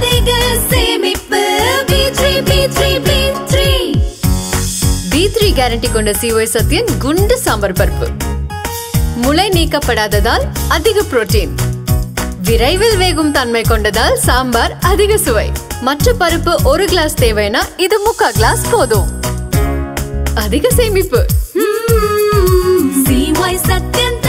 அதிக சேமிப்பு B3 B3 B3 B three guarantee கொண்ட சிஒய் சத்யன் குண்டு சாம்பார் பருப்பு முளை நீக்கப்படாததால் அதிக புரோட்டீன் விரைவில் வேகும் தன்மை கொண்டதால் சாம்பார் அதிக சுவை மற்ற பருப்பு ஒரு கிளாஸ் தேவைன்னா இது முக்கா கிளாஸ் போதும் அதிக சேமிப்பு CY சத்யன்